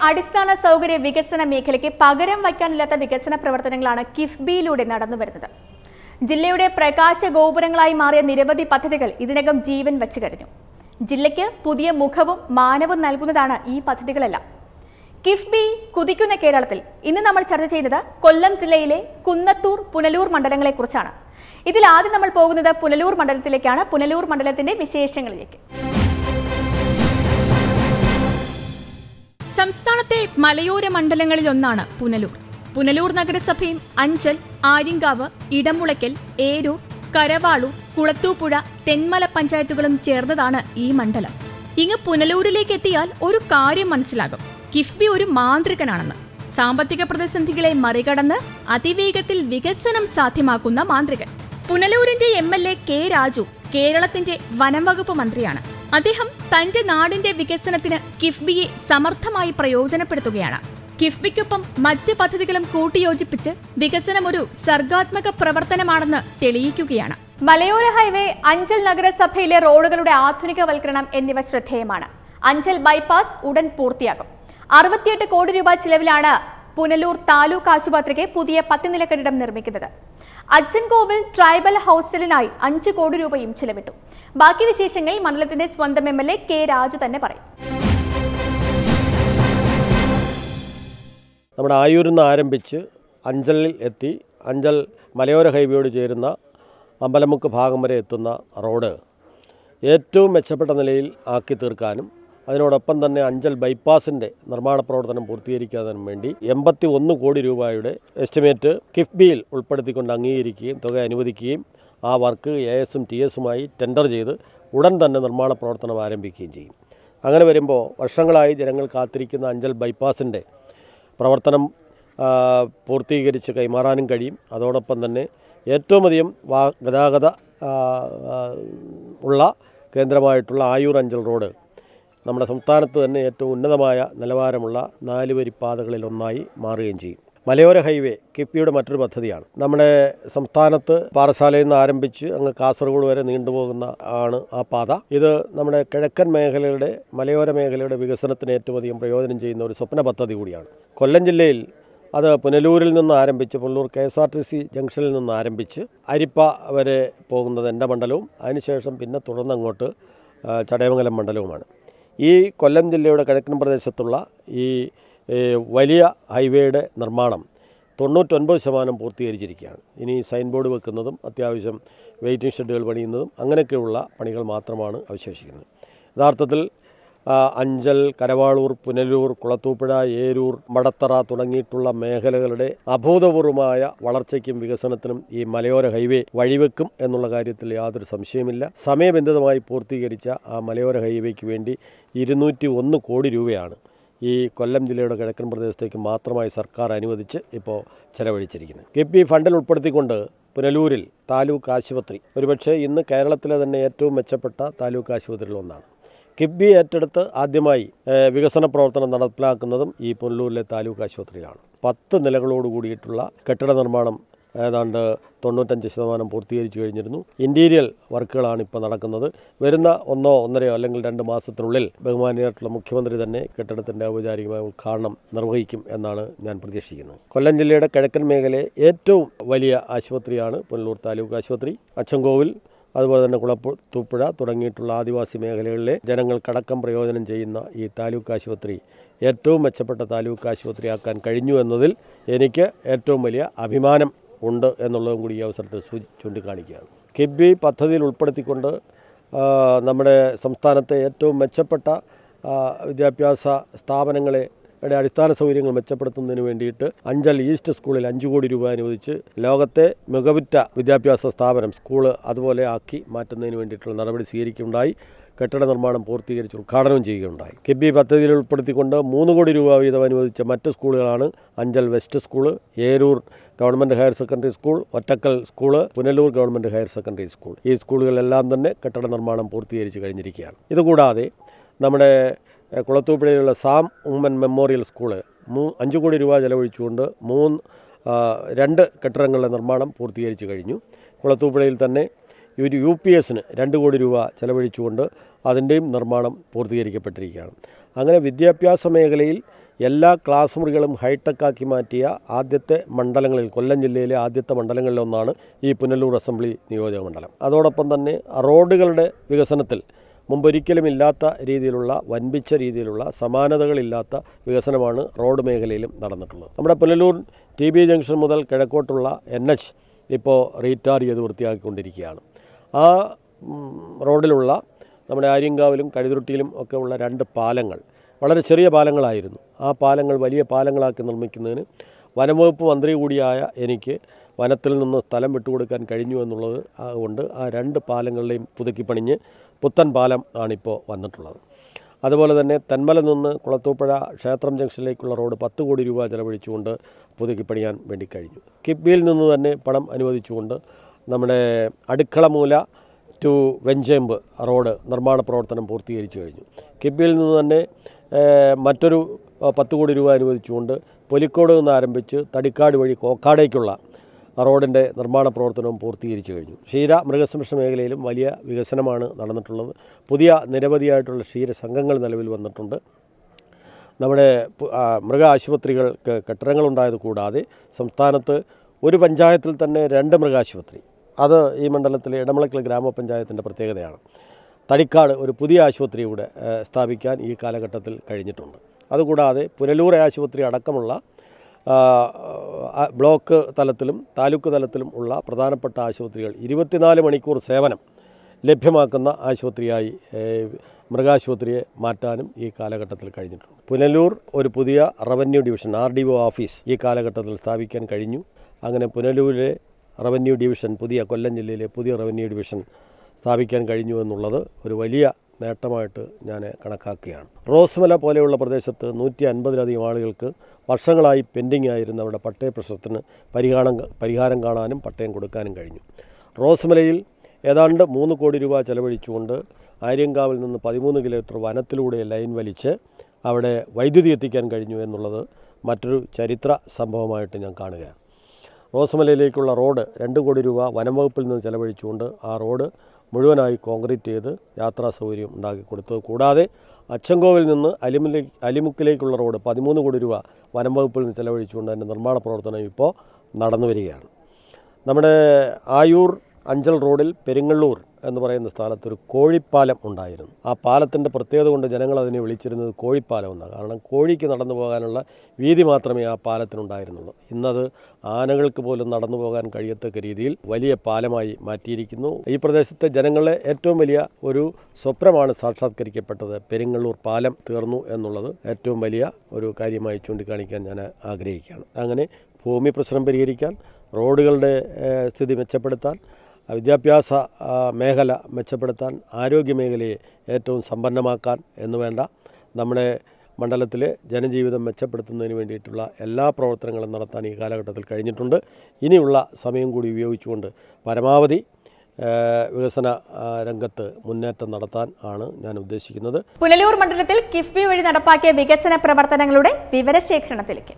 അടിസ്ഥാന സൗകര്യ വികസന മേഖലയ്ക്ക് പകരം വയ്ക്കാനില്ലാത്ത വികസന പ്രവർത്തനങ്ങളാണ് കിഫ്ബിയിലൂടെ നടന്നുവരുന്നത് ജില്ലയുടെ പ്രകാശ ഗോപുരങ്ങളായി മാറിയ നിരവധി പദ്ധതികൾ ഇതിനകം ജീവൻ വെച്ചു കഴിഞ്ഞു ജില്ലയ്ക്ക് പുതിയ മുഖവും മാനവും നൽകുന്നതാണ് ഈ പദ്ധതികളെല്ലാം കിഫ്ബി കുതിക്കുന്ന കേരളത്തിൽ ഇന്ന് നമ്മൾ ചർച്ച ചെയ്യുന്നത് കൊല്ലം ജില്ലയിലെ കുന്നത്തൂർ പുനലൂർ മണ്ഡലങ്ങളെക്കുറിച്ചാണ് ഇതിൽ ആദ്യം നമ്മൾ പോകുന്നത് പുനലൂർ മണ്ഡലത്തിലേക്കാണ് പുനലൂർ മണ്ഡലത്തിന്റെ വിശേഷങ്ങളിലേക്ക് സംസ്ഥാനത്തെ മലയോര മണ്ഡലങ്ങളിലൊന്നാണ് പുനലൂർ പുനലൂർ നഗരസഭയും അഞ്ചൽ ആര്യങ്കാവ് ഇടമുളയ്ക്കൽ ഏരൂർ കരവാളൂർ കുളത്തൂപ്പുഴ തെന്മല പഞ്ചായത്തുകളും ചേർന്നതാണ് ഈ മണ്ഡലം ഇങ്ങ് പുനലൂരിലേക്ക് എത്തിയാൽ ഒരു കാര്യം മനസ്സിലാകും കിഫ്ബി ഒരു മാന്ത്രികനാണെന്ന് സാമ്പത്തിക പ്രതിസന്ധികളെ മറികടന്ന് അതിവേഗത്തിൽ വികസനം സാധ്യമാക്കുന്ന മാന്ത്രികൻ പുനലൂരിന്റെ M L A K Raju കേരളത്തിന്റെ വനം വകുപ്പ് മന്ത്രിയാണ് അദ്ദേഹം തന്റെ നാടിന്റെ വികസനത്തിന് കിഫ്ബിയെ സമർത്ഥമായി പ്രയോജനപ്പെടുത്തുകയാണ് കിഫ്ബിക്കൊപ്പം മറ്റ് പദ്ധതികളും കൂട്ടിയോജിപ്പിച്ച് വികസനം ഒരു സർഗാത്മക പ്രവർത്തനമാണെന്ന് തെളിയിക്കുകയാണ് മലയോര ഹൈവേ അഞ്ചൽ നഗരസഭയിലെ റോഡുകളുടെ ആധുനികവൽക്കരണം എന്നിവ ശ്രദ്ധേയമാണ് അഞ്ചൽ ബൈപ്പാസ് ഉടൻ പൂർത്തിയാകും അറുപത്തിയെട്ട് കോടി രൂപ ചിലവിലാണ് പുനലൂർ താലൂക്ക് ആശുപത്രിക്ക് പുതിയ പത്ത് നില കെട്ടിടം നിർമ്മിക്കുന്നത് അച്ചൻകോവിൽ ട്രൈബൽ ഹോസ്റ്റലിനായി അഞ്ച് കോടി രൂപയും ചിലവിട്ടു ബാക്കി വിശേഷങ്ങൾ മണ്ഡലത്തിന്റെ സ്വന്തം M L A K Raju തന്നെ പറയും നമ്മുടെ ആയൂരിൽ നിന്ന് ആരംഭിച്ച് അഞ്ചലിൽ എത്തി അഞ്ചൽ മലയോര ഹൈവേയോട് ചേരുന്ന അമ്പലമുക്ക് ഭാഗം വരെ എത്തുന്ന റോഡ് ഏറ്റവും മെച്ചപ്പെട്ട നിലയിൽ ആക്കി തീർക്കാനും അതിനോടൊപ്പം തന്നെ അഞ്ചൽ ബൈപ്പാസിൻ്റെ നിർമ്മാണ പ്രവർത്തനം പൂർത്തീകരിക്കാനും വേണ്ടി എൺപത്തി ഒന്ന് കോടി രൂപയുടെ എസ്റ്റിമേറ്റ് കിഫ്ബിയിൽ ഉൾപ്പെടുത്തിക്കൊണ്ട് അംഗീകരിക്കുകയും തുക അനുവദിക്കുകയും ആ വർക്ക് എ എസും ടി എസുമായി ടെൻഡർ ചെയ്ത് ഉടൻ തന്നെ നിർമ്മാണ പ്രവർത്തനം ആരംഭിക്കുകയും ചെയ്യും അങ്ങനെ വരുമ്പോൾ വർഷങ്ങളായി ജനങ്ങൾ കാത്തിരിക്കുന്ന അഞ്ചൽ ബൈപ്പാസിൻ്റെ പ്രവർത്തനം ആ, പൂർത്തീകരിച്ച് കൈമാറാനും കഴിയും അതോടൊപ്പം തന്നെ ഏറ്റവും അധികം വാ ഗതാഗത ആ, ആ, ഉള്ള കേന്ദ്രമായിട്ടുള്ള ആയൂർ അഞ്ചൽ റോഡ് നമ്മുടെ സംസ്ഥാനത്ത് തന്നെ ഏറ്റവും ഉന്നതമായ നിലവാരമുള്ള നാലുവരി പാതകളിലൊന്നായി മാറുകയും ചെയ്യും മലയോര ഹൈവേ കിഫ്ബിയുടെ മറ്റൊരു പദ്ധതിയാണ് നമ്മുടെ സംസ്ഥാനത്ത് പാറശാലയിൽ നിന്ന് ആരംഭിച്ച് അങ്ങ് കാസർഗോഡ് വരെ നീണ്ടുപോകുന്ന ആണ് ആ പാത ഇത് നമ്മുടെ കിഴക്കൻ മേഖലയുടെ മലയോര മേഖലയുടെ വികസനത്തിന് ഏറ്റവും അധികം പ്രയോജനം ചെയ്യുന്ന ഒരു സ്വപ്ന പദ്ധതി കൂടിയാണ് കൊല്ലം ജില്ലയിൽ അത് പുനലൂരിൽ നിന്ന് ആരംഭിച്ച് Punalur K S R T C ജംഗ്ഷനിൽ നിന്ന് ആരംഭിച്ച് അരിപ്പ വരെ പോകുന്നത് എൻ്റെ മണ്ഡലവും അതിനുശേഷം പിന്നെ തുടർന്ന് അങ്ങോട്ട് ആ, ചടയമംഗലം മണ്ഡലവുമാണ് ഈ കൊല്ലം ജില്ലയുടെ കിഴക്കൻ പ്രദേശത്തുള്ള ഈ ഏ, വലിയ ഹൈവേയുടെ നിർമ്മാണം തൊണ്ണൂറ്റൊൻപത് ശതമാനം പൂർത്തീകരിച്ചിരിക്കുകയാണ് ഇനി സൈൻ ബോർഡ് വെക്കുന്നതും അത്യാവശ്യം വെയിറ്റിംഗ് ഷെഡുകൾ പണിയുന്നതും അങ്ങനെയൊക്കെയുള്ള പണികൾ മാത്രമാണ് അവശേഷിക്കുന്നത് യഥാർത്ഥത്തിൽ ആ, അഞ്ചൽ കരവാളൂർ പുനലൂർ കുളത്തൂപ്പുഴ ഏരൂർ മടത്തറ തുടങ്ങിയിട്ടുള്ള മേഖലകളുടെ അഭൂതപൂർവമായ വളർച്ചയ്ക്കും വികസനത്തിനും ഈ മലയോര ഹൈവേ വഴിവെക്കും എന്നുള്ള കാര്യത്തിൽ യാതൊരു സംശയമില്ല സമയബന്ധിതമായി പൂർത്തീകരിച്ച ആ മലയോര ഹൈവേക്ക് വേണ്ടി ഇരുന്നൂറ്റി ഒന്ന് കോടി രൂപയാണ് ഈ കൊല്ലം ജില്ലയുടെ കിഴക്കൻ പ്രദേശത്തേക്ക് മാത്രമായി സർക്കാർ അനുവദിച്ച് ഇപ്പോൾ ചെലവഴിച്ചിരിക്കുന്നത് കിഫ്ബി ഫണ്ടിൽ ഉൾപ്പെടുത്തിക്കൊണ്ട് പുനലൂരിൽ താലൂക്ക് ആശുപത്രി ഒരുപക്ഷെ ഇന്ന് കേരളത്തിലെ തന്നെ ഏറ്റവും മെച്ചപ്പെട്ട താലൂക്ക് ആശുപത്രിയിൽ ഒന്നാണ് കിഫ്ബി ഏറ്റെടുത്ത് ആദ്യമായി ഏഹ്, വികസന പ്രവർത്തനം നടപ്പിലാക്കുന്നതും ഈ പുനലൂരിലെ താലൂക്ക് ആശുപത്രിയിലാണ് പത്ത് നിലകളോട് കൂടിയിട്ടുള്ള കെട്ടിട നിർമ്മാണം ഏതാണ്ട് തൊണ്ണൂറ്റഞ്ച് ശതമാനം പൂർത്തീകരിച്ചു കഴിഞ്ഞിരുന്നു ഇൻറ്റീരിയൽ വർക്കുകളാണ് ഇപ്പോൾ നടക്കുന്നത് വരുന്ന ഒന്നോ ഒന്നരയോ അല്ലെങ്കിൽ രണ്ട് മാസത്തിനുള്ളിൽ ബഹുമാനിയായിട്ടുള്ള മുഖ്യമന്ത്രി തന്നെ കെട്ടിടത്തിൻ്റെ ഔപചാരികമായ ഉദ്ഘാടനം നിർവഹിക്കും എന്നാണ് ഞാൻ പ്രതീക്ഷിക്കുന്നത് കൊല്ലം ജില്ലയുടെ കിഴക്കൻ മേഖലയെ ഏറ്റവും വലിയ ആശുപത്രിയാണ് പുനലൂർ താലൂക്ക് ആശുപത്രി അച്ചൻകോവിൽ അതുപോലെ തന്നെ കുളത്തൂപ്പുഴ തുടങ്ങിയിട്ടുള്ള ആദിവാസി മേഖലകളിലെ ജനങ്ങൾക്കടക്കം പ്രയോജനം ചെയ്യുന്ന ഈ താലൂക്ക് ആശുപത്രി ഏറ്റവും മെച്ചപ്പെട്ട താലൂക്ക് ആശുപത്രിയാക്കാൻ കഴിഞ്ഞു എന്നതിൽ എനിക്ക് ഏറ്റവും വലിയ അഭിമാനം ഉണ്ട് എന്നുള്ളതും കൂടി ഈ അവസരത്തിൽ സൂചി ചൂണ്ടിക്കാണിക്കുകയാണ് കിബി പദ്ധതിയിൽ ഉൾപ്പെടുത്തിക്കൊണ്ട് ആ, നമ്മുടെ സംസ്ഥാനത്തെ ഏറ്റവും മെച്ചപ്പെട്ട ആ, വിദ്യാഭ്യാസ സ്ഥാപനങ്ങളെ യുടെ അടിസ്ഥാന സൗകര്യങ്ങൾ മെച്ചപ്പെടുത്തുന്നതിന് വേണ്ടിയിട്ട് അഞ്ചൽ ഈസ്റ്റ് സ്കൂളിൽ അഞ്ച് കോടി രൂപ അനുവദിച്ച് ലോകത്തെ മികവുറ്റ വിദ്യാഭ്യാസ സ്ഥാപനം സ്കൂള് അതുപോലെ ആക്കി മാറ്റുന്നതിന് വേണ്ടിയിട്ടുള്ള നടപടി സ്വീകരിക്കുകയുണ്ടായി കെട്ടിട നിർമ്മാണം പൂർത്തീകരിച്ച് ഉദ്ഘാടനം ചെയ്യുകയുണ്ടായി കിബി പദ്ധതിയിൽ ഉൾപ്പെടുത്തിക്കൊണ്ട് മൂന്ന് കോടി രൂപ വീതം അനുവദിച്ച മറ്റ് സ്കൂളുകളാണ് Anchal west school Eroor government higher secondary school Ottakkal school Punalur government higher secondary school ഈ സ്കൂളുകളെല്ലാം തന്നെ കെട്ടിട നിർമ്മാണം പൂർത്തീകരിച്ച് കഴിഞ്ഞിരിക്കുകയാണ് ഇതുകൂടാതെ നമ്മുടെ എഹ്, കുളത്തൂപ്പുഴയിലുള്ള സാം ഉമ്മൻ മെമ്മോറിയൽ സ്കൂള് മൂ അഞ്ച് കോടി രൂപ ചെലവഴിച്ചുകൊണ്ട് മൂന്ന് ആ, രണ്ട് കെട്ടിടങ്ങളുടെ നിർമ്മാണം പൂർത്തീകരിച്ച് കഴിഞ്ഞു കുളത്തൂപ്പുഴയിൽ തന്നെ ഒരു യു പി എസിന് രണ്ട് കോടി രൂപ ചെലവഴിച്ചുകൊണ്ട് അതിൻ്റെയും നിർമ്മാണം പൂർത്തീകരിക്കപ്പെട്ടിരിക്കുകയാണ് അങ്ങനെ വിദ്യാഭ്യാസ മേഖലയിൽ എല്ലാ ക്ലാസ് മുറികളും ഹൈടെക്കാക്കി മാറ്റിയ ആദ്യത്തെ മണ്ഡലങ്ങളിൽ കൊല്ലം ജില്ലയിലെ ആദ്യത്തെ മണ്ഡലങ്ങളിലൊന്നാണ് ഈ പുനലൂർ അസംബ്ലി നിയോജക മണ്ഡലം അതോടൊപ്പം തന്നെ റോഡുകളുടെ വികസനത്തിൽ മുമ്പൊരിക്കലും ഇല്ലാത്ത രീതിയിലുള്ള വൻപിച്ച രീതിയിലുള്ള സമാനതകളില്ലാത്ത വികസനമാണ് റോഡ് മേഖലയിലും നടന്നിട്ടുള്ളത് നമ്മുടെ പുനലൂർ ടി ബി ജംഗ്ഷൻ മുതൽ കിഴക്കോട്ടുള്ള എൻ എച്ച് ഇപ്പോൾ റീറ്റാർ ചെയ്ത് വൃത്തിയാക്കിക്കൊണ്ടിരിക്കുകയാണ് ആ ഉം, റോഡിലുള്ള നമ്മുടെ ആര്യങ്കാവിലും കഴുതുരുട്ടിയിലും ഒക്കെ ഉള്ള രണ്ട് പാലങ്ങൾ വളരെ ചെറിയ പാലങ്ങളായിരുന്നു ആ പാലങ്ങൾ വലിയ പാലങ്ങളാക്കി നിർമ്മിക്കുന്നതിന് വനംവകുപ്പ് മന്ത്രി കൂടിയായ എനിക്ക് വനത്തിൽ നിന്ന് സ്ഥലം വിട്ടുകൊടുക്കാൻ കഴിഞ്ഞു എന്നുള്ളത് ആ കൊണ്ട് ആ രണ്ട് പാലങ്ങളുടെയും പുതുക്കി പണിഞ്ഞ് പുത്തൻ പാലം ആണിപ്പോൾ വന്നിട്ടുള്ളത് അതുപോലെ തന്നെ തെന്മല നിന്ന് കുളത്തൂപ്പുഴ ക്ഷേത്രം ജംഗ്ഷനിലേക്കുള്ള റോഡ് പത്ത് കോടി രൂപ ചെലവഴിച്ചുകൊണ്ട് പുതുക്കി പണിയാൻ വേണ്ടി കഴിഞ്ഞു കിഫ്ബിയിൽ നിന്ന് തന്നെ പണം അനുവദിച്ചുകൊണ്ട് നമ്മുടെ അടുക്കളമൂല ടു വെഞ്ചേമ്പ് റോഡ് നിർമ്മാണ പ്രവർത്തനം പൂർത്തീകരിച്ചു കഴിഞ്ഞു കിഫ്ബിയിൽ നിന്ന് തന്നെ ഏഹ്, മറ്റൊരു ഏഹ്, പത്ത് കോടി രൂപ അനുവദിച്ചുകൊണ്ട് പൊലിക്കോട് നിന്ന് ആരംഭിച്ച് തടിക്കാട് വഴി കോക്കാടേക്കുള്ള റോഡിൻ്റെ നിർമ്മാണ പ്രവർത്തനവും പൂർത്തീകരിച്ചു കഴിഞ്ഞു ക്ഷീര മൃഗസംരക്ഷണ മേഖലയിലും വലിയ വികസനമാണ് നടന്നിട്ടുള്ളത് പുതിയ നിരവധിയായിട്ടുള്ള ക്ഷീര സംഘങ്ങൾ നിലവിൽ വന്നിട്ടുണ്ട് നമ്മുടെ പു- ആ, മൃഗ ആശുപത്രികൾക്ക് കെട്ടിടങ്ങളുണ്ടായത് കൂടാതെ സംസ്ഥാനത്ത് ഒരു പഞ്ചായത്തിൽ തന്നെ രണ്ട് മൃഗാശുപത്രി അത് ഈ മണ്ഡലത്തിലെ ഇടമളക്കൽ ഗ്രാമപഞ്ചായത്തിൻ്റെ പ്രത്യേകതയാണ് തടിക്കാട് ഒരു പുതിയ ആശുപത്രി കൂടെ ഏഹ്, സ്ഥാപിക്കാൻ ഈ കാലഘട്ടത്തിൽ കഴിഞ്ഞിട്ടുണ്ട് അതുകൂടാതെ പുനലൂർ ആശുപത്രി അടക്കമുള്ള ആ, ആ, ബ്ലോക്ക് തലത്തിലും താലൂക്ക് തലത്തിലും ഉള്ള പ്രധാനപ്പെട്ട ആശുപത്രികൾ ഇരുപത്തിനാല് മണിക്കൂർ സേവനം ലഭ്യമാക്കുന്ന ആശുപത്രിയായി ഏഹ്, മൃഗാശുപത്രിയെ മാറ്റാനും ഈ കാലഘട്ടത്തിൽ കഴിഞ്ഞിട്ടുണ്ട് പുനലൂർ ഒരു പുതിയ revenue division R D O office ഈ കാലഘട്ടത്തിൽ സ്ഥാപിക്കാൻ കഴിഞ്ഞു അങ്ങനെ പുനലൂരിലെ റവന്യൂ ഡിവിഷൻ പുതിയ കൊല്ലം ജില്ലയിലെ പുതിയ റവന്യൂ ഡിവിഷൻ സ്ഥാപിക്കാൻ കഴിഞ്ഞു എന്നുള്ളത് ഒരു വലിയ നേട്ടമായിട്ട് ഞാൻ കണക്കാക്കുകയാണ് റോസ്മല പോലെയുള്ള പ്രദേശത്ത് നൂറ്റി അൻപതിലധികം ആളുകൾക്ക് വർഷങ്ങളായി പെൻഡിംഗ് ആയിരുന്ന അവിടെ പട്ടയ പ്രശ്നത്തിന് പരിഹാരം പരിഹാരം കാണാനും പട്ടയം കൊടുക്കാനും കഴിഞ്ഞു റോസ്മലയിൽ ഏതാണ്ട് മൂന്ന് കോടി രൂപ ചെലവഴിച്ചുകൊണ്ട് ആര്യങ്കാവിൽ നിന്ന് പതിമൂന്ന് കിലോമീറ്റർ വനത്തിലൂടെ ലൈൻ വലിച്ച് അവിടെ വൈദ്യുതി എത്തിക്കാൻ കഴിഞ്ഞു എന്നുള്ളത് മറ്റൊരു ചരിത്ര സംഭവമായിട്ട് ഞാൻ കാണുകയാണ് റോസ്മലയിലേക്കുള്ള റോഡ് രണ്ട് കോടി രൂപ വനംവകുപ്പിൽ നിന്ന് ചെലവഴിച്ചുകൊണ്ട് ആ റോഡ് മുഴുവനായി കോൺക്രീറ്റ് ചെയ്ത് യാത്രാ സൗകര്യം ഉണ്ടാക്കി കൊടുത്തു കൂടാതെ അച്ചൻകോവിൽ നിന്ന് അലിമുലേ അലിമുക്കിലേക്കുള്ള റോഡ് പതിമൂന്ന് കോടി രൂപ വനംവകുപ്പിൽ നിന്ന് ചെലവഴിച്ചുകൊണ്ട് അതിൻ്റെ നിർമ്മാണ പ്രവർത്തനം ഇപ്പോൾ നടന്നു വരികയാണ് നമ്മുടെ ആയൂർ അഞ്ചൽ റോഡിൽ പെരിങ്ങള്ളൂർ എന്ന് പറയുന്ന സ്ഥലത്ത് ഒരു കോഴിപ്പാലം ഉണ്ടായിരുന്നു ആ പാലത്തിൻ്റെ പ്രത്യേകത കൊണ്ട് ജനങ്ങൾ അതിനെ വിളിച്ചിരുന്നത് കോഴിപ്പാലം എന്നാണ് കാരണം കോഴിക്ക് നടന്നു പോകാനുള്ള വീതി മാത്രമേ ആ പാലത്തിനുണ്ടായിരുന്നുള്ളൂ ഇന്നത് ആനകൾക്ക് പോലും നടന്നു പോകാൻ കഴിയത്തക്ക രീതിയിൽ വലിയ പാലമായി മാറ്റിയിരിക്കുന്നു ഈ പ്രദേശത്തെ ജനങ്ങളെ ഏറ്റവും വലിയ ഒരു സ്വപ്നമാണ് സാക്ഷാത്കരിക്കപ്പെട്ടത് പെരിങ്ങള്ളൂർ പാലം തീർന്നു എന്നുള്ളത് ഏറ്റവും വലിയ ഒരു കാര്യമായി ചൂണ്ടിക്കാണിക്കാൻ ഞാൻ ആഗ്രഹിക്കുകയാണ് അങ്ങനെ ഭൂമി പ്രശ്നം പരിഹരിക്കാൻ റോഡുകളുടെ ഏഹ്, സ്ഥിതി മെച്ചപ്പെടുത്താൻ ആ, വിദ്യാഭ്യാസ ആ, മേഖല മെച്ചപ്പെടുത്താൻ ആരോഗ്യ മേഖലയെ ഏറ്റവും സമ്പന്നമാക്കാൻ എന്ന് വേണ്ട നമ്മുടെ മണ്ഡലത്തിലെ ജനജീവിതം മെച്ചപ്പെടുത്തുന്നതിന് വേണ്ടിയിട്ടുള്ള എല്ലാ പ്രവർത്തനങ്ങളും നടത്താൻ ഈ കാലഘട്ടത്തിൽ കഴിഞ്ഞിട്ടുണ്ട് ഇനിയുള്ള സമയം കൂടി ഉപയോഗിച്ചുകൊണ്ട് പരമാവധി ഏഹ്, വികസന ആ, രംഗത്ത് മുന്നേറ്റം നടത്താൻ ആണ് ഞാൻ ഉദ്ദേശിക്കുന്നത് പുനലൂർ മണ്ഡലത്തിൽ കിഫ്ബി വഴി നടപ്പാക്കിയ വികസന പ്രവർത്തനങ്ങളുടെ വിവരശേഖരണത്തിലേക്ക്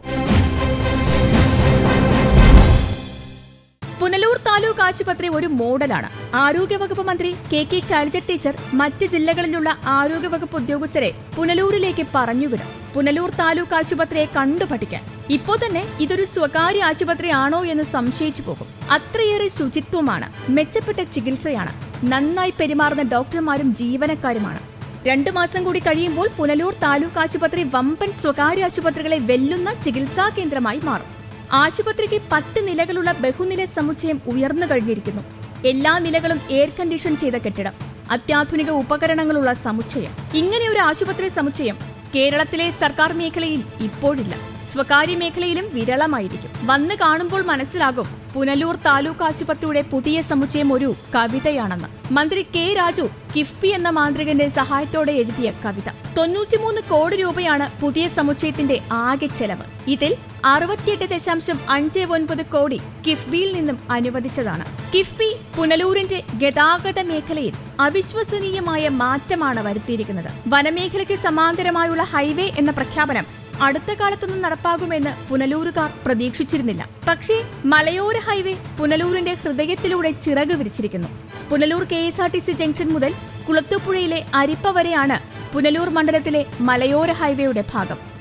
പുനലൂർ താലൂക്ക് ആശുപത്രി ഒരു മോഡലാണ് ആരോഗ്യവകുപ്പ് മന്ത്രി കെ കെ ശൈലജ ടീച്ചർ മറ്റ് ജില്ലകളിലുള്ള ആരോഗ്യവകുപ്പ് ഉദ്യോഗസ്ഥരെ പുനലൂരിലേക്ക് പറഞ്ഞുവിടും പുനലൂർ താലൂക്ക് ആശുപത്രിയെ കണ്ടു പഠിക്കാൻ ഇപ്പോൾ തന്നെ ഇതൊരു സ്വകാര്യ ആശുപത്രിയാണോ എന്ന് സംശയിച്ചു പോകും അത്രയേറെ ശുചിത്വമാണ് മെച്ചപ്പെട്ട ചികിത്സയാണ് നന്നായി പെരുമാറുന്ന ഡോക്ടർമാരും ജീവനക്കാരുമാണ് രണ്ടു മാസം കൂടി കഴിയുമ്പോൾ പുനലൂർ താലൂക്ക് ആശുപത്രി വമ്പൻ സ്വകാര്യ ആശുപത്രികളെ വെല്ലുന്ന ചികിത്സാ കേന്ദ്രമായി മാറും ആശുപത്രിക്ക് പത്ത് നിലകളുള്ള ബഹുനില സമുച്ചയം ഉയർന്നു കഴിഞ്ഞിരിക്കുന്നു എല്ലാ നിലകളും എയർ കണ്ടീഷൻ ചെയ്ത കെട്ടിടം അത്യാധുനിക ഉപകരണങ്ങളുള്ള സമുച്ചയം ഇങ്ങനെ ഒരു ആശുപത്രി സമുച്ചയം കേരളത്തിലെ സർക്കാർ മേഖലയിൽ ഇപ്പോഴില്ല സ്വകാര്യ മേഖലയിലും വിരളമായിരിക്കും വന്ന് കാണുമ്പോൾ മനസ്സിലാകും പുനലൂർ താലൂക്ക് ആശുപത്രിയുടെ പുതിയ സമുച്ചയം ഒരു കവിതയാണെന്ന് മന്ത്രി കെ രാജു കിഫ്ബി എന്ന മാന്ത്രികന്റെ സഹായത്തോടെ എഴുതിയ കവിത തൊണ്ണൂറ്റിമൂന്ന് കോടി രൂപയാണ് പുതിയ സമുച്ചയത്തിന്റെ ആകെ ചെലവ് ഇതിൽ അറുപത്തിയെട്ട് ദശാംശം അഞ്ച് ഒൻപത് കോടി കിഫ്ബിയിൽ നിന്നും അനുവദിച്ചതാണ് കിഫ്ബി പുനലൂരിന്റെ ഗതാഗത മേഖലയിൽ അവിശ്വസനീയമായ മാറ്റമാണ് വരുത്തിയിരിക്കുന്നത് വനമേഖലയ്ക്ക് സമാന്തരമായുള്ള ഹൈവേ എന്ന പ്രഖ്യാപനം അടുത്ത കാലത്തൊന്നും നടപ്പാകുമെന്ന് പുനലൂരുകാർ പ്രതീക്ഷിച്ചിരുന്നില്ല പക്ഷേ മലയോര ഹൈവേ പുനലൂരിന്റെ ഹൃദയത്തിലൂടെ ചിറക് വിരിച്ചിരിക്കുന്നു Punalur K S R T C junction മുതൽ കുളത്തുപുഴയിലെ അരിപ്പ വരെയാണ് പുനലൂർ മണ്ഡലത്തിലെ മലയോര ഹൈവേയുടെ ഭാഗം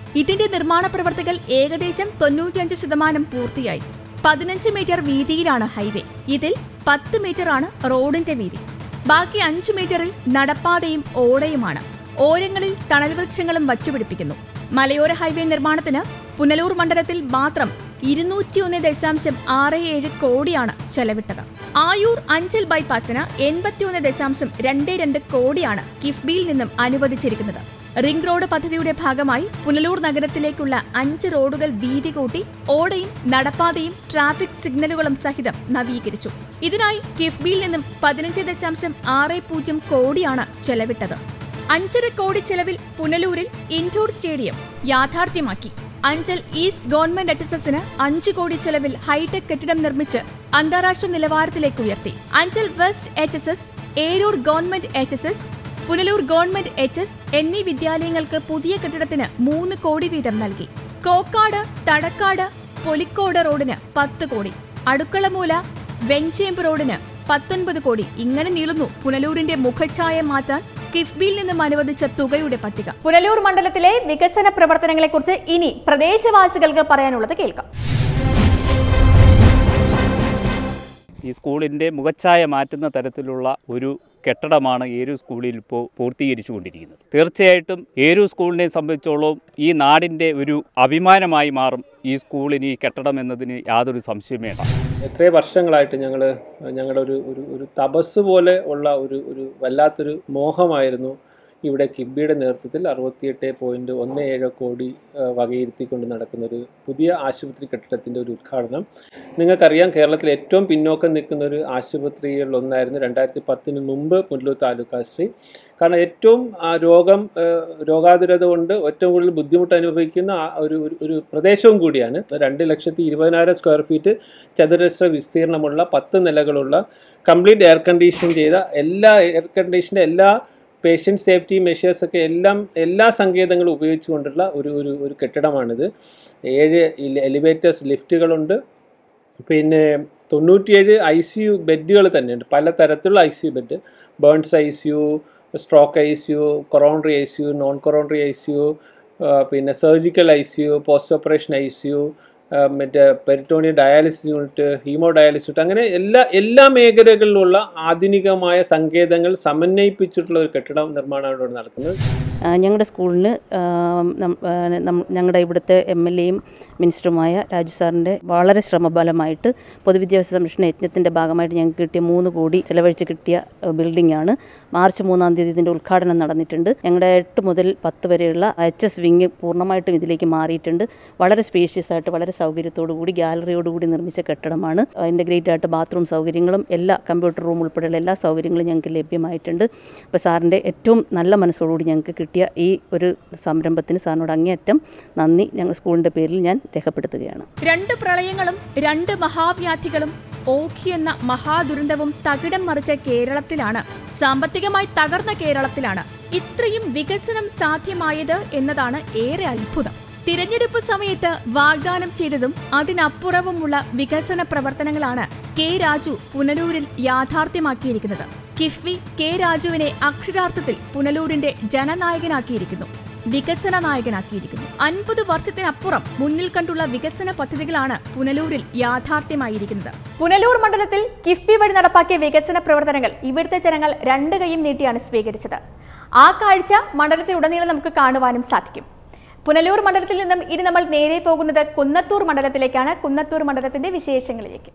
ഇതിന്റെ നിർമ്മാണ പ്രവർത്തികൾ ഏകദേശം തൊണ്ണൂറ്റിയഞ്ച് ശതമാനം പൂർത്തിയായി പതിനഞ്ച് മീറ്റർ വീതിയിലാണ് ഹൈവേ ഇതിൽ പത്ത് മീറ്ററാണ് റോഡിന്റെ വീതി ബാക്കി അഞ്ചു മീറ്ററിൽ നടപ്പാതയും ഓടയുമാണ് ഓരങ്ങളിൽ തണൽ വൃക്ഷങ്ങളും വച്ചുപിടിപ്പിക്കുന്നു മലയോര ഹൈവേ നിർമ്മാണത്തിന് പുനലൂർ മണ്ഡലത്തിൽ മാത്രം ഇരുന്നൂറ്റിയൊന്ന് ദശാംശം ആറ് ഏഴ് കോടിയാണ് ചെലവിട്ടത് ആയൂർ അഞ്ചൽ ബൈപ്പാസിന് എൺപത്തിയൊന്ന് ദശാംശം രണ്ട് രണ്ട് കോടിയാണ് കിഫ്ബിയിൽ നിന്നും അനുവദിച്ചിരിക്കുന്നത് റിംഗ് റോഡ് പദ്ധതിയുടെ ഭാഗമായി പുനലൂർ നഗരത്തിലേക്കുള്ള അഞ്ച് റോഡുകൾ വീതി കൂട്ടി ഓടയും നടപ്പാതയും ട്രാഫിക് സിഗ്നലുകളും സഹിതം നവീകരിച്ചു ഇതിനായി കിഫ്ബിയിൽ നിന്നും പതിനഞ്ച് ദശാംശം ആറ് പൂജ്യം കോടിയാണ് ചെലവിട്ടത് അഞ്ചര കോടി ചെലവിൽ പുനലൂരിൽ ഇൻഡോർ സ്റ്റേഡിയം യാഥാർത്ഥ്യമാക്കി Anchal east government H S എസിന് അഞ്ച് കോടി ചെലവിൽ ഹൈടെക് കെട്ടിടം നിർമ്മിച്ച് അന്താരാഷ്ട്ര നിലവാരത്തിലേക്ക് ഉയർത്തി Anchal west H S S Eroor government H S S Punalur government H S എന്നീ വിദ്യാലയങ്ങൾക്ക് പുതിയ കെട്ടിടത്തിന് മൂന്ന് കോടി വീതം നൽകി കോക്കാട് തടക്കാട് പൊലിക്കോട് റോഡിന് പത്ത് കോടി അടുക്കളമൂല വെഞ്ചേമ്പ് റോഡിന് പത്തൊൻപത് കോടി ഇങ്ങനെ നീളുന്നു പുനലൂരിന്റെ മുഖച്ഛായ മാറ്റാൻ കിഫ്ബിയിൽ നിന്നും അനുവദിച്ച തുകയുടെ പട്ടിക പുനലൂർ മണ്ഡലത്തിലെ വികസന പ്രവർത്തനങ്ങളെക്കുറിച്ച് ഇനി പ്രദേശവാസികൾക്ക് പറയാനുള്ളത് കേൾക്കാം ഈ സ്കൂളിൻ്റെ മുഖച്ഛായ മാറ്റുന്ന തരത്തിലുള്ള ഒരു കെട്ടിടമാണ് ഏരു സ്കൂളിൽ ഇപ്പോൾ പൂർത്തീകരിച്ചു കൊണ്ടിരിക്കുന്നത് തീർച്ചയായിട്ടും ഏരു സ്കൂളിനെ സംബന്ധിച്ചോളം ഈ നാടിൻ്റെ ഒരു അഭിമാനമായി മാറും ഈ സ്കൂളിന് ഈ കെട്ടിടം എന്നതിന് യാതൊരു സംശയം വേണ്ട എത്രയോ വർഷങ്ങളായിട്ട് ഞങ്ങൾ ഞങ്ങളുടെ ഒരു ഒരു ഒരു തപസ് പോലെ ഉള്ള ഒരു ഒരു വല്ലാത്തൊരു മോഹമായിരുന്നു ഇവിടെ കിബിയുടെ നേതൃത്വത്തിൽ അറുപത്തിയെട്ട് പോയിൻറ്റ് ഒന്ന് ഏഴ് കോടി ആ, വകയിരുത്തിക്കൊണ്ട് നടക്കുന്ന ഒരു പുതിയ ആശുപത്രി കെട്ടിടത്തിൻ്റെ ഒരു ഉദ്ഘാടനം നിങ്ങൾക്കറിയാം കേരളത്തിൽ ഏറ്റവും പിന്നോക്കം നിൽക്കുന്ന ഒരു ആശുപത്രികളിൽ ഒന്നായിരുന്നു രണ്ടായിരത്തി പത്തിന് മുമ്പ് പുനലൂർ താലൂക്ക് ആശുപത്രി കാരണം ഏറ്റവും ആ, രോഗം ആ, രോഗാതുരത കൊണ്ട് ഏറ്റവും കൂടുതൽ ബുദ്ധിമുട്ട് അനുഭവിക്കുന്ന ആ ഒരു ഒരു- ഒരു പ്രദേശവും കൂടിയാണ് രണ്ട് ലക്ഷത്തി ഇരുപതിനായിരം സ്ക്വയർ ഫീറ്റ് ചതുരശ്ര വിസ്തീർണമുള്ള പത്ത് നിലകളുള്ള കംപ്ലീറ്റ് എയർ കണ്ടീഷൻ ചെയ്ത എല്ലാ എയർ കണ്ടീഷൻ്റെ എല്ലാ പേഷ്യൻ്റ് സേഫ്റ്റി മെഷേഴ്സ് ഒക്കെ എല്ലാം എല്ലാ സങ്കേതങ്ങളും ഉപയോഗിച്ചുകൊണ്ടുള്ള ഒരു ഒരു ഒരു കെട്ടിടമാണിത് ഏഴ് എലിവേറ്റേഴ്സ് ലിഫ്റ്റുകളുണ്ട് പിന്നെ തൊണ്ണൂറ്റിയേഴ് ഐ സി യു ബെഡുകൾ തന്നെയുണ്ട് പല തരത്തിലുള്ള I C U bed burns I C U stroke I C U coronary I C U non coronary I C U പിന്നെ surgical I C U post operation I C U മറ്റേ peritoneal dialysis unit haemo dialysis unit അങ്ങനെ എല്ലാ എല്ലാ മേഖലകളിലുള്ള ആധുനികമായ സങ്കേതങ്ങൾ സമന്വയിപ്പിച്ചിട്ടുള്ള ഒരു കെട്ടിട നിർമ്മാണമാണ് ഇവിടെ നടക്കുന്നത് ആ, ഞങ്ങളുടെ സ്കൂളിന് ആ, നം- ആ, നം- ഞങ്ങളുടെ ഇവിടുത്തെ എം എൽ എയും മിനിസ്റ്ററുമായ രാജു സാറിൻ്റെ വളരെ ശ്രമഫലമായിട്ട് പൊതുവിദ്യാഭ്യാസ സംരക്ഷണ യജ്ഞത്തിൻ്റെ ഭാഗമായിട്ട് ഞങ്ങൾക്ക് കിട്ടിയ മൂന്ന് കോടി ചിലവഴിച്ച് കിട്ടിയ ബിൽഡിംഗ് ആണ് മാർച്ച് മൂന്നാം തീയതി ഇതിൻ്റെ ഉദ്ഘാടനം നടന്നിട്ടുണ്ട് ഞങ്ങളുടെ എട്ട് മുതൽ പത്ത് വരെയുള്ള എച്ച് എസ് വിങ് പൂർണ്ണമായിട്ടും ഇതിലേക്ക് മാറിയിട്ടുണ്ട് വളരെ സ്പേഷ്യസ് ആയിട്ട് വളരെ സൗകര്യത്തോടു കൂടി ഗാലറിയോട് കൂടി നിർമ്മിച്ച കെട്ടിടമാണ് ഇൻ്റഗ്രേറ്റ് ആയിട്ട് ബാത്റൂം സൗകര്യങ്ങളും എല്ലാ കമ്പ്യൂട്ടർ റൂം ഉൾപ്പെടെയുള്ള എല്ലാ സൗകര്യങ്ങളും ഞങ്ങൾക്ക് ലഭ്യമായിട്ടുണ്ട് അപ്പോൾ സാറിൻ്റെ ഏറ്റവും നല്ല മനസ്സോടുകൂടി ഞങ്ങൾക്ക് കിട്ടിയ ഈ ഒരു സംരംഭത്തിന് സാറിനോട് അങ്ങേയറ്റം നന്ദി ഞങ്ങൾ സ്കൂളിൻ്റെ പേരിൽ ഞാൻ രേഖപ്പെടുത്തുകയാണ് രണ്ട് പ്രളയങ്ങളും രണ്ട് മഹാവ്യാധികളും ഓഖി എന്ന മഹാദുരന്തവും തകിടം മറിച്ച കേരളത്തിലാണ് സാമ്പത്തികമായി തകർന്ന കേരളത്തിലാണ് ഇത്രയും വികസനം സാധ്യമായത് എന്നതാണ് ഏറെ അത്ഭുതം തിരഞ്ഞെടുപ്പ് സമയത്ത് വാഗ്ദാനം ചെയ്തതും അതിനപ്പുറവുമുള്ള വികസന പ്രവർത്തനങ്ങളാണ് കെ രാജു പുനലൂരിൽ യാഥാർത്ഥ്യമാക്കിയിരിക്കുന്നത് കിഫ്ബി കെ രാജുവിനെ അക്ഷരാർത്ഥത്തിൽ പുനലൂരിന്റെ ജനനായകനാക്കിയിരിക്കുന്നു വികസന നായകനാക്കിയിരിക്കുന്നു അൻപത് വർഷത്തിനപ്പുറം മുന്നിൽ കണ്ടുള്ള വികസന പദ്ധതികളാണ് പുനലൂരിൽ യാഥാർത്ഥ്യമായിരിക്കുന്നത് പുനലൂർ മണ്ഡലത്തിൽ കിഫ്ബി വഴി നടപ്പാക്കിയ വികസന പ്രവർത്തനങ്ങൾ ഇവിടുത്തെ ജനങ്ങൾ രണ്ട് കൈയും നീട്ടിയാണ് സ്വീകരിച്ചത് ആ കാഴ്ച മണ്ഡലത്തിലുടനീളം നമുക്ക് കാണുവാനും സാധിക്കും പുനലൂർ മണ്ഡലത്തിൽ നിന്നും ഇനി നമ്മൾ നേരെ പോകുന്നത് കുന്നത്തൂർ മണ്ഡലത്തിലേക്കാണ് കുന്നത്തൂർ മണ്ഡലത്തിന്റെ വിശേഷങ്ങളിലേക്ക്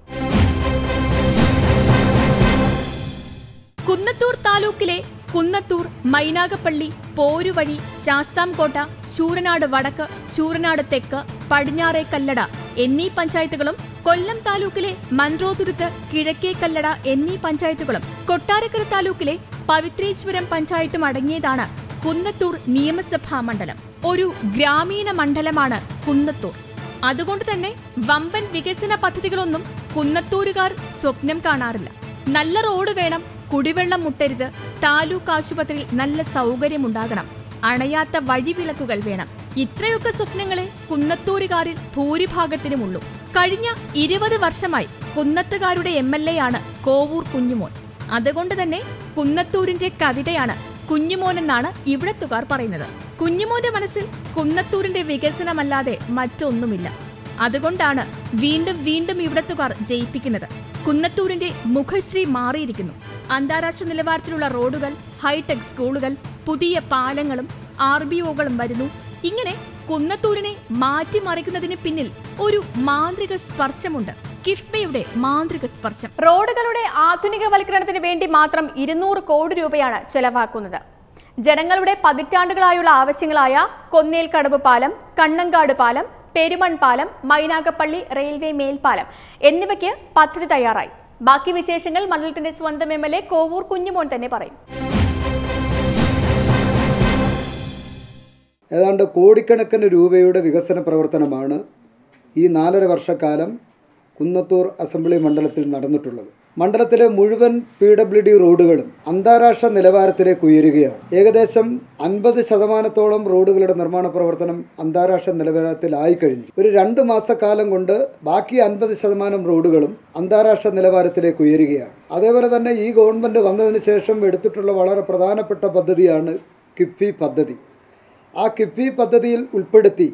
കുന്നത്തൂർ താലൂക്കിലെ കുന്നത്തൂർ മൈനാഗപ്പള്ളി പോരുവഴി ശാസ്താംകോട്ട ശൂരനാട് വടക്ക് ശൂരനാട് തെക്ക് പടിഞ്ഞാറേ കല്ലട എന്നീ പഞ്ചായത്തുകളും കൊല്ലം താലൂക്കിലെ മൺറോതുരുത്ത് കിഴക്കേ കല്ലട എന്നീ പഞ്ചായത്തുകളും കൊട്ടാരക്കര താലൂക്കിലെ പവിത്രേശ്വരം പഞ്ചായത്തും അടങ്ങിയതാണ് കുന്നത്തൂർ നിയമസഭാ മണ്ഡലം ഒരു ഗ്രാമീണ മണ്ഡലമാണ് കുന്നത്തൂർ അതുകൊണ്ട് തന്നെ വമ്പൻ വികസന പദ്ധതികളൊന്നും കുന്നത്തൂരുകാർ സ്വപ്നം കാണാറില്ല നല്ല റോഡ് വേണം കുടിവെള്ളം മുട്ടരുത് താലൂക്ക് ആശുപത്രിയിൽ നല്ല സൗകര്യമുണ്ടാകണം അണയാത്ത വഴിവിളക്കുകൾ വേണം ഇത്രയൊക്കെ സ്വപ്നങ്ങളെ കുന്നത്തൂരുകാരിൽ ഭൂരിഭാഗത്തിനുമുള്ളൂ കഴിഞ്ഞ ഇരുപത് വർഷമായി കുന്നത്തുകാരുടെ എം എൽ എ ആണ് കോവൂർ കുഞ്ഞുമോൻ അതുകൊണ്ട് തന്നെ കുന്നത്തൂരിന്റെ കവിതയാണ് കുഞ്ഞുമോൻ എന്നാണ് ഇവിടത്തുകാർ പറയുന്നത് കുഞ്ഞുമോന്റെ മനസ്സിൽ കുന്നത്തൂരിന്റെ വികസനമല്ലാതെ മറ്റൊന്നുമില്ല അതുകൊണ്ടാണ് വീണ്ടും വീണ്ടും ഇവിടത്തുകാർ ജയിപ്പിക്കുന്നത് കുന്നത്തൂരിന്റെ മുഖശ്രീ മാറിയിരിക്കുന്നു അന്താരാഷ്ട്ര നിലവാരത്തിലുള്ള റോഡുകൾ ഹൈടെക് സ്കൂളുകൾ പുതിയ പാലങ്ങളും ആർ ബി ഒകളും വരുന്നു ഇങ്ങനെ കുന്നത്തൂരിനെ മാറ്റിമറിക്കുന്നതിന് പിന്നിൽ ഒരു മാന്ത്രിക സ്പർശമുണ്ട് കിഫ്ബയുടെ മാന്ത്രിക സ്പർശം റോഡുകളുടെ ആധുനികവൽക്കരണത്തിന് വേണ്ടി മാത്രം ഇരുന്നൂറ് കോടി രൂപയാണ് ചെലവാക്കുന്നത് ജനങ്ങളുടെ പതിറ്റാണ്ടുകളായുള്ള ആവശ്യങ്ങളായ കൊന്നേൽ കടവ് പാലം കണ്ണങ്കാട് പാലം പെരുമൺ പാലം മൈനാഗപ്പള്ളി റെയിൽവേ മേൽപ്പാലം എന്നിവയ്ക്ക് പദ്ധതി തയ്യാറായി ബാക്കി വിശേഷങ്ങൾ മണ്ഡലത്തിന്റെ സ്വന്തം M L A Kovoor Kunjumon തന്നെ പറയും ഏതാണ്ട് കോടിക്കണക്കിന് രൂപയുടെ വികസന പ്രവർത്തനമാണ് ഈ നാലര വർഷക്കാലം കുന്നത്തൂർ അസംബ്ലി മണ്ഡലത്തിൽ നടന്നിട്ടുള്ളത് മണ്ഡലത്തിലെ മുഴുവൻ പി ഡബ്ല്യു ഡി റോഡുകളും അന്താരാഷ്ട്ര നിലവാരത്തിലേക്ക് ഉയരുകയാണ് ഏകദേശം അൻപത് ശതമാനത്തോളം റോഡുകളുടെ നിർമ്മാണ പ്രവർത്തനം അന്താരാഷ്ട്ര നിലവാരത്തിലായി കഴിഞ്ഞു ഒരു രണ്ട് മാസക്കാലം കൊണ്ട് ബാക്കി അൻപത് ശതമാനം റോഡുകളും അന്താരാഷ്ട്ര നിലവാരത്തിലേക്ക് ഉയരുകയാണ് അതേപോലെ തന്നെ ഈ ഗവൺമെൻറ് വന്നതിന് ശേഷം എടുത്തിട്ടുള്ള വളരെ പ്രധാനപ്പെട്ട പദ്ധതിയാണ് കിഫ്ബി പദ്ധതി ആ കിഫ്ബി പദ്ധതിയിൽ ഉൾപ്പെടുത്തി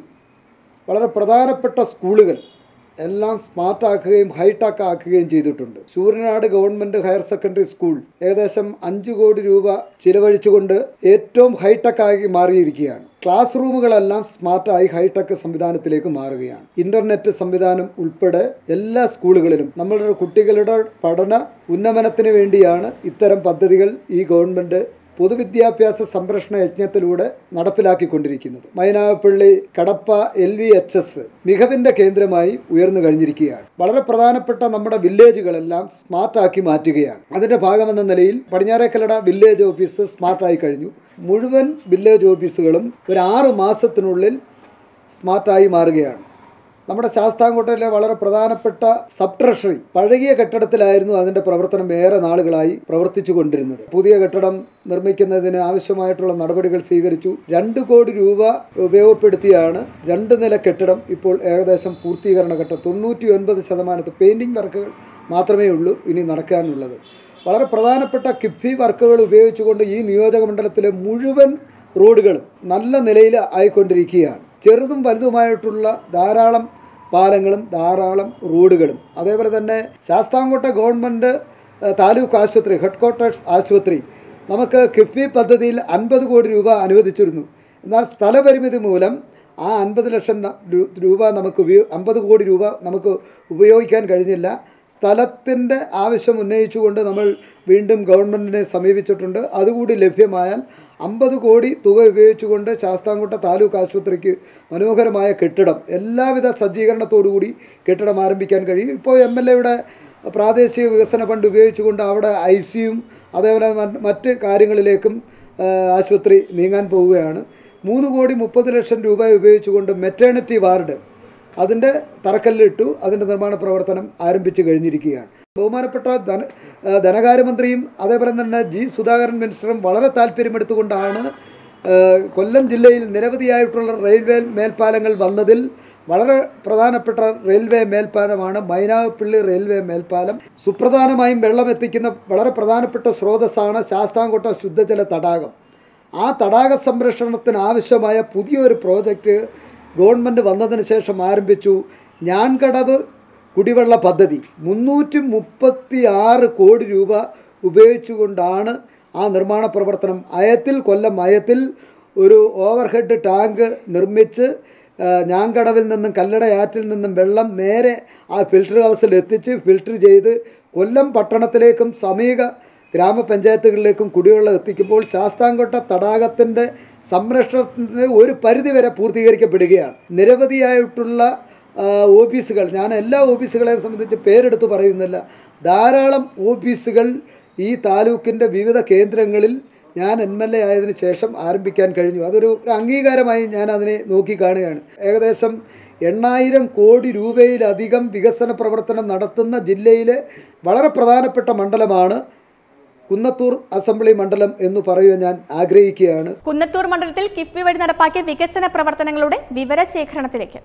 വളരെ പ്രധാനപ്പെട്ട സ്കൂളുകൾ എല്ലാം സ്മാർട്ടാക്കുകയും ഹൈടെക് ആക്കുകയും ചെയ്തിട്ടുണ്ട് Sooranad government higher secondary school ഏകദേശം അഞ്ച് കോടി രൂപ ചിലവഴിച്ചുകൊണ്ട് ഏറ്റവും ഹൈടെക് ആക്കി മാറിയിരിക്കുകയാണ് ക്ലാസ് റൂമുകളെല്ലാം സ്മാർട്ടായി ഹൈടെക് സംവിധാനത്തിലേക്ക് മാറുകയാണ് ഇന്റർനെറ്റ് സംവിധാനം ഉൾപ്പെടെ എല്ലാ സ്കൂളുകളിലും നമ്മളുടെ കുട്ടികളുടെ പഠന ഉന്നമനത്തിന് വേണ്ടിയാണ് ഇത്തരം പദ്ധതികൾ ഈ ഗവൺമെൻറ് പൊതുവിദ്യാഭ്യാസ സംരക്ഷണ യജ്ഞത്തിലൂടെ നടപ്പിലാക്കിക്കൊണ്ടിരിക്കുന്നത് Mynagappally Kadappa L V H S മികവിന്റെ കേന്ദ്രമായി ഉയർന്നു കഴിഞ്ഞിരിക്കുകയാണ് വളരെ പ്രധാനപ്പെട്ട നമ്മുടെ വില്ലേജുകളെല്ലാം സ്മാർട്ടാക്കി മാറ്റുകയാണ് അതിന്റെ ഭാഗമെന്ന നിലയിൽ പടിഞ്ഞാറേക്കലട വില്ലേജ് ഓഫീസ് സ്മാർട്ടായി കഴിഞ്ഞു മുഴുവൻ വില്ലേജ് ഓഫീസുകളും ഒരു ആറ് മാസത്തിനുള്ളിൽ സ്മാർട്ടായി മാറുകയാണ് നമ്മുടെ ശാസ്താംകോട്ടയിലെ വളരെ പ്രധാനപ്പെട്ട സബ് ട്രഷറി പഴകിയ കെട്ടിടത്തിലായിരുന്നു അതിൻ്റെ പ്രവർത്തനം ഏറെ നാളുകളായി പ്രവർത്തിച്ചു കൊണ്ടിരുന്നത് പുതിയ കെട്ടിടം നിർമ്മിക്കുന്നതിന് ആവശ്യമായിട്ടുള്ള നടപടികൾ സ്വീകരിച്ചു രണ്ട് കോടി രൂപ ഉപയോഗപ്പെടുത്തിയാണ് രണ്ട് നില കെട്ടിടം ഇപ്പോൾ ഏകദേശം പൂർത്തീകരണ ഘട്ടം തൊണ്ണൂറ്റി ഒൻപത് ശതമാനത്ത് പെയിൻറ്റിംഗ് വർക്കുകൾ മാത്രമേ ഉള്ളൂ ഇനി നടക്കാനുള്ളത് വളരെ പ്രധാനപ്പെട്ട കിഫ്ബി വർക്കുകൾ ഉപയോഗിച്ചുകൊണ്ട് ഈ നിയോജക മണ്ഡലത്തിലെ മുഴുവൻ റോഡുകളും നല്ല നിലയിൽ ആയിക്കൊണ്ടിരിക്കുകയാണ് ചെറുതും വലുതുമായിട്ടുള്ള ധാരാളം പാലങ്ങളും ധാരാളം റോഡുകളും അതേപോലെ തന്നെ ശാസ്താംകോട്ട ഗവൺമെൻറ് ഏഹ്, താലൂക്ക് ആശുപത്രി ഹെഡ് ക്വാർട്ടേഴ്സ് ആശുപത്രി നമുക്ക് കിഫ്ബി പദ്ധതിയിൽ അൻപത് കോടി രൂപ അനുവദിച്ചിരുന്നു എന്നാൽ സ്ഥലപരിമിതി മൂലം ആ അൻപത് ലക്ഷം ന- രൂ- രൂപ നമുക്ക് ഉപയോ അമ്പത് കോടി രൂപ നമുക്ക് ഉപയോഗിക്കാൻ കഴിഞ്ഞില്ല സ്ഥലത്തിൻ്റെ ആവശ്യം ഉന്നയിച്ചുകൊണ്ട് നമ്മൾ വീണ്ടും ഗവൺമെൻറ്റിനെ സമീപിച്ചിട്ടുണ്ട് അതുകൂടി ലഭ്യമായാൽ അമ്പത് കോടി തുക ഉപയോഗിച്ചുകൊണ്ട് ശാസ്താംകോട്ട താലൂക്ക് ആശുപത്രിക്ക് മനോഹരമായ കെട്ടിടം എല്ലാവിധ സജ്ജീകരണത്തോടുകൂടി കെട്ടിടം ആരംഭിക്കാൻ കഴിയും ഇപ്പോൾ എം എൽ എയുടെ പ്രാദേശിക വികസന ഫണ്ട് ഉപയോഗിച്ചുകൊണ്ട് അവിടെ ഐ സിയും അതേപോലെ മറ്റ് മറ്റ് കാര്യങ്ങളിലേക്കും ആ, ആശുപത്രി നീങ്ങാൻ പോവുകയാണ് മൂന്ന് കോടി മുപ്പത് ലക്ഷം രൂപ ഉപയോഗിച്ചുകൊണ്ട് മെറ്റേണിറ്റി വാർഡ് അതിൻ്റെ തറക്കല്ലിട്ടു അതിൻ്റെ നിർമ്മാണ പ്രവർത്തനം ആരംഭിച്ചു കഴിഞ്ഞിരിക്കുകയാണ് ബഹുമാനപ്പെട്ട ധന ആ, ധനകാര്യമന്ത്രിയും അതേപോലെ തന്നെ ജി സുധാകരൻ മിനിസ്റ്ററും വളരെ താല്പര്യമെടുത്തുകൊണ്ടാണ് ആ, കൊല്ലം ജില്ലയിൽ നിരവധിയായിട്ടുള്ള റെയിൽവേ മേൽപ്പാലങ്ങൾ വന്നതിൽ വളരെ പ്രധാനപ്പെട്ട റെയിൽവേ മേൽപ്പാലമാണ് മൈനാഗപ്പള്ളി റെയിൽവേ മേൽപ്പാലം സുപ്രധാനമായും വെള്ളം എത്തിക്കുന്ന വളരെ പ്രധാനപ്പെട്ട സ്രോതസ്സാണ് ശാസ്താംകോട്ട ശുദ്ധജല തടാകം ആ തടാക സംരക്ഷണത്തിന് ആവശ്യമായ പുതിയൊരു പ്രോജക്റ്റ് ഗവൺമെൻറ് വന്നതിന് ശേഷം ആരംഭിച്ചു ഞാൻകടവ് കുടിവെള്ള പദ്ധതി മുന്നൂറ്റി മുപ്പത്തി ആറ് കോടി രൂപ ഉപയോഗിച്ചുകൊണ്ടാണ് ആ നിർമ്മാണ പ്രവർത്തനം അയത്തിൽ കൊല്ലം അയത്തിൽ ഒരു ഓവർഹെഡ് ടാങ്ക് നിർമ്മിച്ച് ആ, ഞാങ്കടവിൽ നിന്നും കല്ലടയാറ്റിൽ നിന്നും വെള്ളം നേരെ ആ ഫിൽട്ടർ ഹൗസിൽ എത്തിച്ച് ഫിൽട്ടർ ചെയ്ത് കൊല്ലം പട്ടണത്തിലേക്കും സമീപ ഗ്രാമപഞ്ചായത്തുകളിലേക്കും കുടിവെള്ളം എത്തിക്കുമ്പോൾ ശാസ്താംകോട്ട തടാകത്തിൻ്റെ സംരക്ഷണത്തിന് ഒരു പരിധിവരെ പൂർത്തീകരിക്കപ്പെടുകയാണ് നിരവധിയായിട്ടുള്ള ആ, ഓഫീസുകൾ ഞാൻ എല്ലാ ഓഫീസുകളെയും സംബന്ധിച്ച് പേരെടുത്ത് പറയുന്നില്ല ധാരാളം ഓഫീസുകൾ ഈ താലൂക്കിൻ്റെ വിവിധ കേന്ദ്രങ്ങളിൽ ഞാൻ എം എൽ എ ആയതിനു ശേഷം ആരംഭിക്കാൻ കഴിഞ്ഞു അതൊരു ഒരു അംഗീകാരമായി ഞാൻ അതിനെ നോക്കി കാണുകയാണ് ഏകദേശം എണ്ണായിരം കോടി രൂപയിലധികം വികസന പ്രവർത്തനം നടത്തുന്ന ജില്ലയിലെ വളരെ പ്രധാനപ്പെട്ട മണ്ഡലമാണ് കുന്നത്തൂർ അസംബ്ലി മണ്ഡലം എന്ന് പറയുവാൻ ഞാൻ ആഗ്രഹിക്കുകയാണ് കുന്നത്തൂർ മണ്ഡലത്തിൽ കിഫ്ബി വഴി നടപ്പാക്കിയ വികസന പ്രവർത്തനങ്ങളുടെ വിവരശേഖരണത്തിലേക്ക്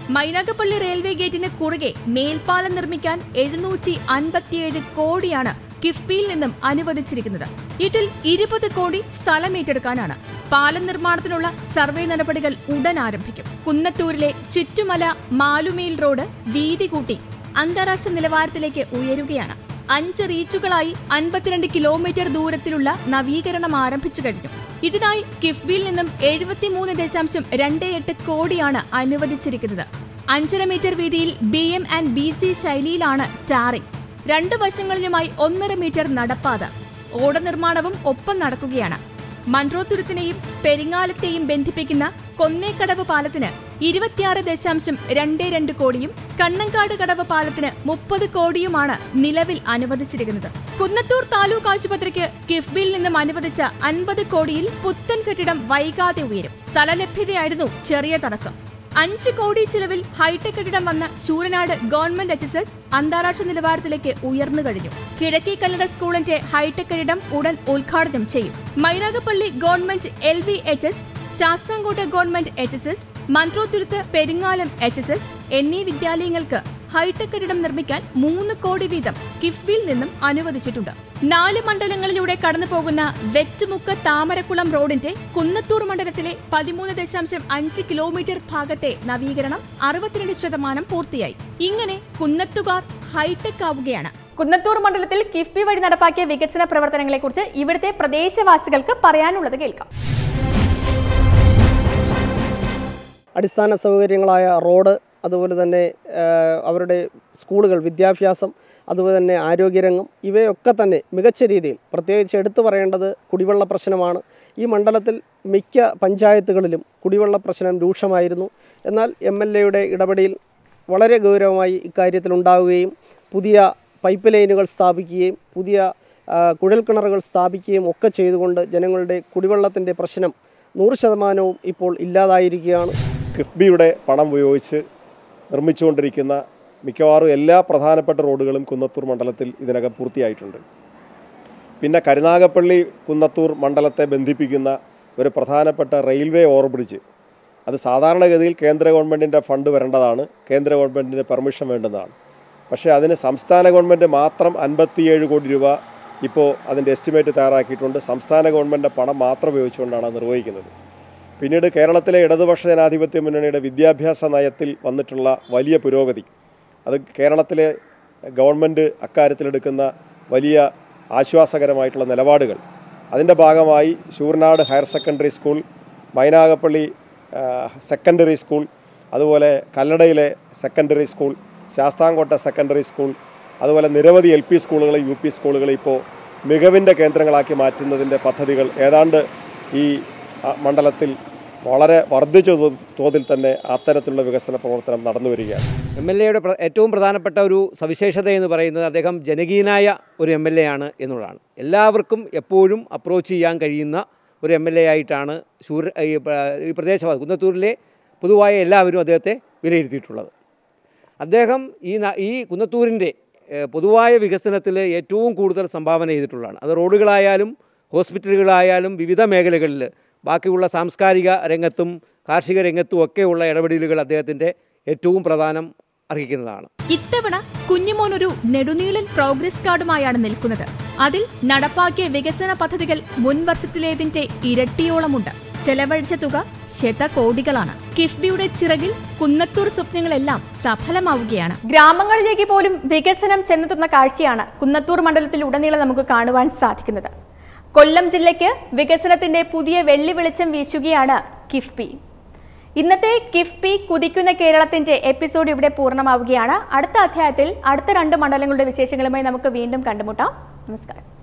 മൈനാഗപ്പള്ളി റെയിൽവേ ഗേറ്റിന് കുറുകെ മേൽപ്പാലം നിർമ്മിക്കാൻ എഴുന്നൂറ്റി അൻപത്തിയേഴ് കോടിയാണ് കിഫ്ബിയിൽ നിന്നും അനുവദിച്ചിരിക്കുന്നത് ഇതിൽ ഇരുപത് കോടി സ്ഥലം ഏറ്റെടുക്കാനാണ് പാലം നിർമ്മാണത്തിനുള്ള സർവേ നടപടികൾ ഉടൻ ആരംഭിക്കും കുന്നത്തൂരിലെ ചുറ്റുമല മാലുമേൽ റോഡ് വീതി കൂട്ടി അന്താരാഷ്ട്ര നിലവാരത്തിലേക്ക് ഉയരുകയാണ് അഞ്ച് റീച്ചുകളായി അൻപത്തിരണ്ട് കിലോമീറ്റർ ദൂരത്തിലുള്ള നവീകരണം ആരംഭിച്ചു കഴിഞ്ഞു ഇതിനായി കിഫ്ബിയിൽ നിന്നും എഴുപത്തിമൂന്ന് ദശാംശം രണ്ട് എട്ട് കോടിയാണ് അനുവദിച്ചിരിക്കുന്നത് അഞ്ചര മീറ്റർ വീതിയിൽ B M and B C ശൈലിയിലാണ് ടാറിംഗ് രണ്ട് വശങ്ങളിലുമായി ഒന്നര മീറ്റർ നടപ്പാത ഓട നിർമ്മാണവും ഒപ്പം നടക്കുകയാണ് മൺട്രോത്തുരുത്തിനെയും പെരിങ്ങാലത്തെയും ബന്ധിപ്പിക്കുന്ന കൊന്നേക്കടവ് പാലത്തിന് ഇരുപത്തിയാറ് ദശാംശം രണ്ട് രണ്ട് കോടിയും കണ്ണങ്കാട് കടവ് പാലത്തിന് മുപ്പത് കോടിയുമാണ് നിലവിൽ അനുവദിച്ചിരിക്കുന്നത് കുന്നത്തൂർ താലൂക്ക് ആശുപത്രിക്ക് കിഫ്ബിയിൽ നിന്നും അനുവദിച്ച അൻപത് കോടിയിൽ പുത്തൻ കെട്ടിടം വൈകാതെ ഉയരും സ്ഥലലഭ്യതയായിരുന്നു ചെറിയ തടസ്സം അഞ്ച് കോടി ചിലവിൽ ഹൈടെക് കെട്ടിടം വന്ന Sooranad government H S S അന്താരാഷ്ട്ര നിലവാരത്തിലേക്ക് ഉയർന്നു കഴിഞ്ഞു കിഴക്കേ കല്ലട സ്കൂളിന്റെ ഹൈടെക് കെട്ടിടം ഉടൻ ഉദ്ഘാടനം ചെയ്യും Mynagappally government L V H S Sasthamcotta government H S S Munroethuruthu Peringalam H S S എന്നീ വിദ്യാലയങ്ങൾക്ക് ഹൈടെക് കെട്ടിടം നിർമ്മിക്കാൻ മൂന്ന് കോടി വീതം കിഫ്ബിയിൽ നിന്നും അനുവദിച്ചിട്ടുണ്ട് നാല് മണ്ഡലങ്ങളിലൂടെ കടന്നു പോകുന്ന വെറ്റുമുക്ക് താമരക്കുളം റോഡിന്റെ കുന്നത്തൂർ മണ്ഡലത്തിലെ പതിമൂന്ന് ദശാംശം അഞ്ച് കിലോമീറ്റർ ഭാഗത്തെ നവീകരണം അറുപത്തിരണ്ട് ശതമാനം പൂർത്തിയായി ഇങ്ങനെ കുന്നത്തുകാർ ഹൈടെക് ആവുകയാണ് കുന്നത്തൂർ മണ്ഡലത്തിൽ കിഫ്ബി വഴി നടപ്പാക്കിയ വികസന പ്രവർത്തനങ്ങളെക്കുറിച്ച് ഇവിടുത്തെ പ്രദേശവാസികൾക്ക് പറയാനുള്ളത് കേൾക്കാം അടിസ്ഥാന സൗകര്യങ്ങളായ റോഡ് അതുപോലെ തന്നെ ആ, അവരുടെ സ്കൂളുകൾ വിദ്യാഭ്യാസം അതുപോലെ തന്നെ ആരോഗ്യരംഗം ഇവയൊക്കെ തന്നെ മികച്ച രീതിയിൽ പ്രത്യേകിച്ച് എടുത്തു പറയേണ്ടത് കുടിവെള്ള പ്രശ്നമാണ് ഈ മണ്ഡലത്തിൽ മിക്ക പഞ്ചായത്തുകളിലും കുടിവെള്ള പ്രശ്നം രൂക്ഷമായിരുന്നു എന്നാൽ എം എൽ എയുടെ ഇടപെടൽ വളരെ ഗൗരവമായി ഇക്കാര്യത്തിൽ ഉണ്ടാവുകയും പുതിയ പൈപ്പ് ലൈനുകൾ സ്ഥാപിക്കുകയും പുതിയ ആ, കുഴൽക്കിണറുകൾ സ്ഥാപിക്കുകയും ഒക്കെ ചെയ്തുകൊണ്ട് ജനങ്ങളുടെ കുടിവെള്ളത്തിൻ്റെ പ്രശ്നം നൂറ് ശതമാനവും ഇപ്പോൾ ഇല്ലാതായിരിക്കുകയാണ് കിഫ്ബിയുടെ പണം ഉപയോഗിച്ച് നിർമ്മിച്ചുകൊണ്ടിരിക്കുന്ന മിക്കവാറും എല്ലാ പ്രധാനപ്പെട്ട റോഡുകളും കുന്നത്തൂർ മണ്ഡലത്തിൽ ഇതിനകം പൂർത്തിയായിട്ടുണ്ട് പിന്നെ കരുനാഗപ്പള്ളി കുന്നത്തൂർ മണ്ഡലത്തെ ബന്ധിപ്പിക്കുന്ന ഒരു പ്രധാനപ്പെട്ട റെയിൽവേ ഓവർബ്രിഡ്ജ് അത് സാധാരണഗതിയിൽ കേന്ദ്ര ഗവൺമെൻറ്റിൻ്റെ ഫണ്ട് വരേണ്ടതാണ് കേന്ദ്ര ഗവൺമെൻറ്റിൻ്റെ പെർമിഷൻ വേണ്ടുന്നതാണ് പക്ഷേ അതിന് സംസ്ഥാന ഗവൺമെൻറ് മാത്രം അൻപത്തിയേഴ് കോടി രൂപ ഇപ്പോൾ അതിൻ്റെ എസ്റ്റിമേറ്റ് തയ്യാറാക്കിയിട്ടുണ്ട് സംസ്ഥാന ഗവൺമെൻറ് പണം മാത്രം ഉപയോഗിച്ചുകൊണ്ടാണ് അത് നിർവഹിക്കുന്നത് പിന്നീട് കേരളത്തിലെ ഇടതുപക്ഷ ജനാധിപത്യ മുന്നണിയുടെ വിദ്യാഭ്യാസ നയത്തിൽ വന്നിട്ടുള്ള വലിയ പുരോഗതി അത് കേരളത്തിലെ ഗവൺമെൻറ് അക്കാര്യത്തിലെടുക്കുന്ന വലിയ ആശ്വാസകരമായിട്ടുള്ള നിലപാടുകൾ അതിൻ്റെ ഭാഗമായി Sooranad higher secondary school Mynagappally ആ, സെക്കൻഡറി സ്കൂൾ അതുപോലെ കല്ലടയിലെ secondary school Sasthamcotta secondary school അതുപോലെ നിരവധി എൽ പി സ്കൂളുകൾ യു പി സ്കൂളുകൾ ഇപ്പോൾ മികവിൻ്റെ കേന്ദ്രങ്ങളാക്കി മാറ്റുന്നതിൻ്റെ പദ്ധതികൾ ഏതാണ്ട് ഈ ആ, മണ്ഡലത്തിൽ വളരെ വർദ്ധിച്ച തോ- തോതിൽ തന്നെ അത്തരത്തിലുള്ള വികസന പ്രവർത്തനം നടന്നു വരികയാണ് എം എൽ എയുടെ ഏറ്റവും പ്രധാനപ്പെട്ട ഒരു സവിശേഷത എന്ന് പറയുന്നത് അദ്ദേഹം ജനകീയനായ ഒരു എം എൽ എ ആണ് എന്നുള്ളതാണ് എല്ലാവർക്കും എപ്പോഴും അപ്രോച്ച് ചെയ്യാൻ കഴിയുന്ന ഒരു എം എൽ എ ആയിട്ടാണ് ശൂര ഈ പ്ര- ഈ പ്രദേശവാസി കുന്നത്തൂരിലെ പൊതുവായ എല്ലാവരും അദ്ദേഹത്തെ വിലയിരുത്തിയിട്ടുള്ളത് അദ്ദേഹം ഈ ന- ഈ കുന്നത്തൂരിൻ്റെ ഏഹ്, പൊതുവായ വികസനത്തിൽ ഏറ്റവും കൂടുതൽ സംഭാവന ചെയ്തിട്ടുള്ളതാണ് അത് റോഡുകളായാലും ഹോസ്പിറ്റലുകളായാലും വിവിധ മേഖലകളിൽ ബാക്കിയുള്ള സാംസ്കാരിക രംഗത്തും കാർഷിക രംഗത്തും ഒക്കെയുള്ള ഇടപെടലുകൾ അദ്ദേഹത്തിൻ്റെ ഏറ്റവും പ്രധാനം അർഹിക്കുന്നതാണ് ഇത്തവണ കുഞ്ഞുമോൻ ഒരു നെടുനീളൻ പ്രോഗ്രസ് കാർഡുമായാണ് നിൽക്കുന്നത് അതിൽ നടപ്പാക്കിയ വികസന പദ്ധതികൾ മുൻ വർഷത്തിലേതിന്റെ ഇരട്ടിയോളമുണ്ട് ചെലവഴിച്ച തുക ശതകോടികളാണ് കിഫ്ബിയുടെ ചിറകിൽ കുന്നത്തൂർ സ്വപ്നങ്ങളെല്ലാം സഫലമാവുകയാണ് ഗ്രാമങ്ങളിലേക്ക് പോലും വികസനം ചെന്നെത്തുന്ന കാഴ്ചയാണ് കുന്നത്തൂർ മണ്ഡലത്തിൽ ഉടനീളം നമുക്ക് കാണുവാൻ സാധിക്കുന്നത് കൊല്ലം ജില്ലയ്ക്ക് വികസനത്തിന്റെ പുതിയ വെള്ളി വെളിച്ചം വീശുകയാണ് കിഫ്ബി ഇന്നത്തെ കിഫ്ബി കുതിക്കുന്ന കേരളത്തിന്റെ എപ്പിസോഡ് ഇവിടെ പൂർണ്ണമാവുകയാണ് അടുത്ത അധ്യായത്തിൽ അടുത്ത രണ്ട് മണ്ഡലങ്ങളുടെ വിശേഷങ്ങളുമായി നമുക്ക് വീണ്ടും കണ്ടുമുട്ടാം നമസ്കാരം